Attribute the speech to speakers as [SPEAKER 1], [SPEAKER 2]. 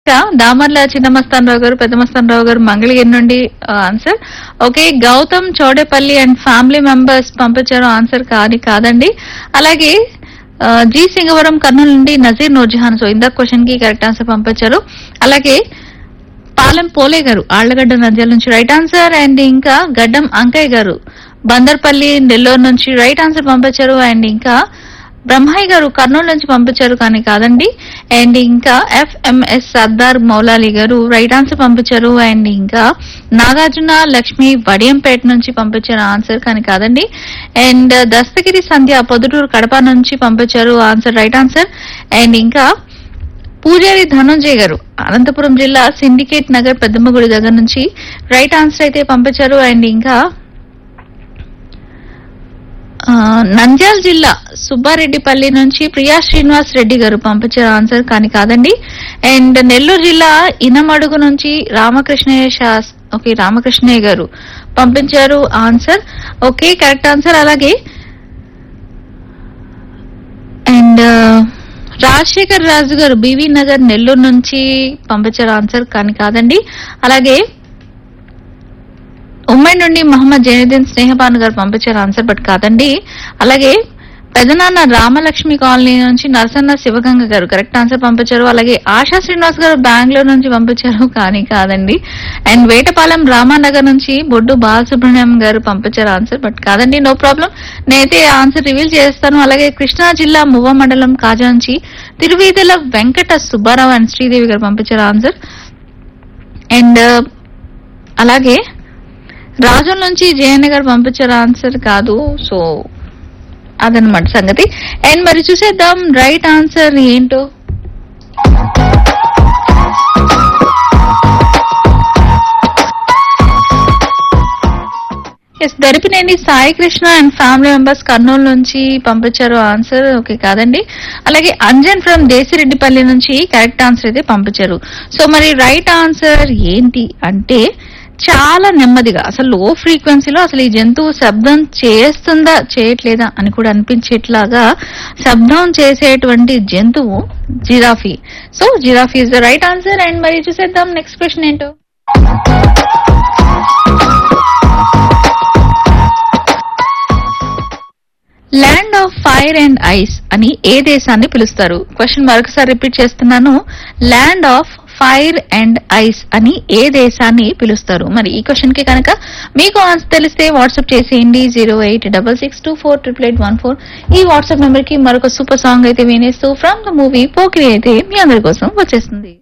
[SPEAKER 1] ఇంకా దామర్ల చిన్నమస్తాన్ రావు గారు పెద్దమస్తాన్ రావు గారు మంగళగిరి నుండి answer okay Gautam Chowdepalli and family members పంపించారు ఆన్సర్ కానీ కాదండి అలాగే ఆ, జి సింగవరం కర్నూలు నుండి నజీర్ నూర్జహాన్ సో ఇందాక క్వశ్చన్ కి కరెక్ట్ ఆన్సర్ పంపించారు అలాగే పాలెం పోలే గారు ఆళ్లగడ్డ నంద్యాల నుంచి రైట్ ఆన్సర్ అండ్ ఇంకా గడ్డం అంకయ్య గారు బందర్పల్లి నెల్లూరు నుంచి రైట్ ఆన్సర్ పంపించారు అండ్ ఇంకా బ్రహ్మయ్య గారు కర్నూలు నుంచి పంపించారు కానీ కాదండి అండ్ ఇంకా ఎఫ్ఎంఎస్ సర్దార్ మౌలాలి గారు రైట్ ఆన్సర్ పంపించారు అండ్ ఇంకా నాగార్జున లక్ష్మి వడియంపేట నుంచి పంపించారు ఆన్సర్ కానీ కాదండి అండ్ దస్తగిరి సంధ్య పొద్దుటూరు కడప నుంచి పంపించారు ఆన్సర్ రైట్ ఆన్సర్ అండ్ ఇంకా పూజారి ధనుంజయ్ గారు అనంతపురం జిల్లా సిండికేట్ నగర్ పెద్దమ్మగుడి దగ్గర నుంచి రైట్ ఆన్సర్ అయితే పంపించారు అండ్ ఇంకా ఆ, నంద్యాల జిల్లా సుబ్బారెడ్డిపల్లి నుంచి ప్రియా శ్రీనివాస్ రెడ్డి గారు పంపించారు ఆన్సర్ కానీ కాదండి అండ్ నెల్లూరు జిల్లా ఇనమడుగు నుంచి రామకృష్ణయ్య శాస్ ఓకే రామకృష్ణయ్య గారు పంపించారు ఆన్సర్ ఓకే కరెక్ట్ ఆన్సర్ అలాగే అండ్ రాజశేఖర్ రాజు గారు బీవీ నగర్ నెల్లూరు నుంచి పంపించారు ఆన్సర్ కానీ కాదండి అలాగే ఉమ్మడి నుండి మహమ్మద్ జైనుద్దీన్ స్నేహపాన్ గారు పంపించారు ఆన్సర్ బట్ కాదండి అలాగే పెదనాన్న రామలక్ష్మి కాలనీ నుంచి నరసన్న శివగంగ గారు కరెక్ట్ ఆన్సర్ పంపించారు అలాగే ఆశా శ్రీనివాస్ గారు బెంగళూరు నుంచి పంపించారు కానీ కాదండి అండ్ వేటపాలెం రామానగర్ నుంచి బొడ్డు బాలసుబ్రహ్మణ్యం గారు పంపించారు ఆన్సర్ బట్ కాదండి నో ప్రాబ్లం నేనైతే ఆన్సర్ రివీల్ చేస్తాను అలాగే కృష్ణా జిల్లా మువ్వ మండలం కాజా నుంచి తిరువీధుల వెంకట సుబ్బారావు అండ్ శ్రీదేవి గారు పంపించారు ఆన్సర్ అండ్ అలాగే రాజుల నుంచి జయన్న గారు పంపించారు ఆన్సర్ కాదు సో అదనమాట సంగతి అండ్ మరి చూసేద్దాం రైట్ ఆన్సర్ ఏంటో S Daripineni Sai Krishna and family members Kurnool నుంచి పంపించారు ఆన్సర్ ఓకే కాదండి అలాగే అంజన్ ఫ్రమ్ దేశిరెడ్డిపల్లి నుంచి కరెక్ట్ ఆన్సర్ అయితే పంపించారు సో మరి రైట్ ఆన్సర్ ఏంటి అంటే చాలా నెమ్మదిగా అసలు లో ఫ్రీక్వెన్సీలో అసలు ఈ జంతువు శబ్దం చేస్తుందా చేయట్లేదా అని కూడా అనిపించేట్లాగా శబ్దం చేసేటువంటి జంతువు giraffe so giraffe is the right answer and మరి చూసేద్దాం నెక్స్ట్ క్వశ్చన్ ఏంటో land of fire and ice అని ఏ దేశాన్ని పిలుస్తారు క్వశ్చన్ మరొకసారి రిపీట్ చేస్తున్నాను land of fire and ice అని ఏ దేశాన్ని పిలుస్తారు మరి ఈ క్వశ్చన్ కి కనుక మీకు ఆన్సర్ తెలిస్తే వాట్సాప్ చేసేయండి zero eight double six two four triple eight one four ఈ వాట్సాప్ నెంబర్ కి మరొక సూపర్ సాంగ్ అయితే వినేస్తూ ఫ్రమ్ ద మూవీ పోకిరి అయితే మీ అందరి కోసం వచ్చేస్తుంది